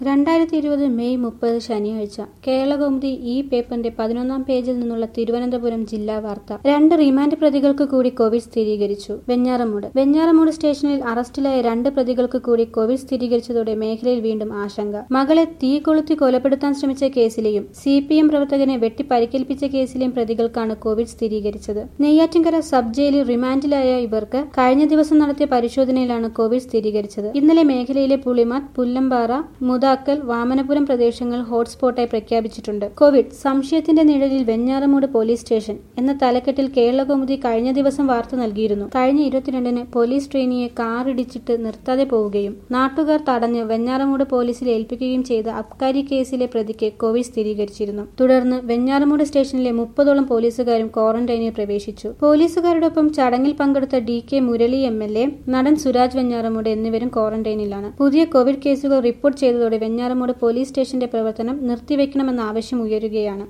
രണ്ടായിരത്തി ഇരുപത് മെയ് മുപ്പത് ശനിയാഴ്ച കേരളകൗമുദി ഈ പേപ്പറിന്റെ പതിനൊന്നാം പേജിൽ നിന്നുള്ള തിരുവനന്തപുരം ജില്ലാ വാർത്ത രണ്ട് റിമാൻഡ് പ്രതികൾക്ക് കൂടി കോവിഡ് സ്ഥിരീകരിച്ചു വെഞ്ഞാറമൂട് വെഞ്ഞാറമൂട് സ്റ്റേഷനിൽ അറസ്റ്റിലായ രണ്ട് പ്രതികൾക്ക് കൂടി കോവിഡ് സ്ഥിരീകരിച്ചതോടെ മേഖലയിൽ വീണ്ടും ആശങ്ക മകളെ തീ കൊളുത്തി കൊലപ്പെടുത്താൻ ശ്രമിച്ച കേസിലെയും സി പി എം പ്രവർത്തകനെ വെട്ടി പരിക്കേൽപ്പിച്ച കേസിലെയും പ്രതികൾക്കാണ് കോവിഡ് സ്ഥിരീകരിച്ചത് നെയ്യാറ്റിൻകര സബ് ജയിലിൽ റിമാൻഡിലായ ഇവർക്ക് കഴിഞ്ഞ ദിവസം നടത്തിയ പരിശോധനയിലാണ് കോവിഡ് സ്ഥിരീകരിച്ചത് ഇന്നലെ മേഖലയിലെ പുളിമാത്ത് പുല്ലമ്പാറ മുതാക്കൽ വാമനപുരം പ്രദേശങ്ങൾ ഹോട്ട്സ്പോട്ടായി പ്രഖ്യാപിച്ചിട്ടുണ്ട് കോവിഡ് സംശയത്തിന്റെ നിഴലിൽ വെഞ്ഞാറമൂട് പോലീസ് സ്റ്റേഷൻ എന്ന തലക്കെട്ടിൽ കേരളകൗമുദി കഴിഞ്ഞ ദിവസം വാർത്ത നൽകിയിരുന്നു കഴിഞ്ഞ ഇരുപത്തിരണ്ടിന് പോലീസ് ട്രെയിനിയെ കാർ ഇടിച്ചിട്ട് നിർത്താതെ പോവുകയും നാട്ടുകാർ തടഞ്ഞ് വെഞ്ഞാറമൂട് പോലീസിൽ ഏൽപ്പിക്കുകയും ചെയ്ത അബ്കാരി കേസിലെ പ്രതിക്ക് കോവിഡ് സ്ഥിരീകരിച്ചിരുന്നു തുടർന്ന് വെഞ്ഞാറമൂട് സ്റ്റേഷനിലെ മുപ്പതോളം പോലീസുകാരും ക്വാറന്റൈനിൽ പ്രവേശിച്ചു പോലീസുകാരോടൊപ്പം ചടങ്ങിൽ പങ്കെടുത്ത D K Murali M L A നടൻ സുരാജ് വെഞ്ഞാറമൂട് എന്നിവരും ക്വാറന്റൈനിലാണ് പുതിയ കോവിഡ് കേസുകൾ റിപ്പോർട്ട് ചെയ്തതോടെ വെഞ്ഞാറമൂട് പോലീസ് സ്റ്റേഷന്റെ പ്രവർത്തനം നിർത്തിവെക്കണമെന്ന ആവശ്യം ഉയരുകയാണ്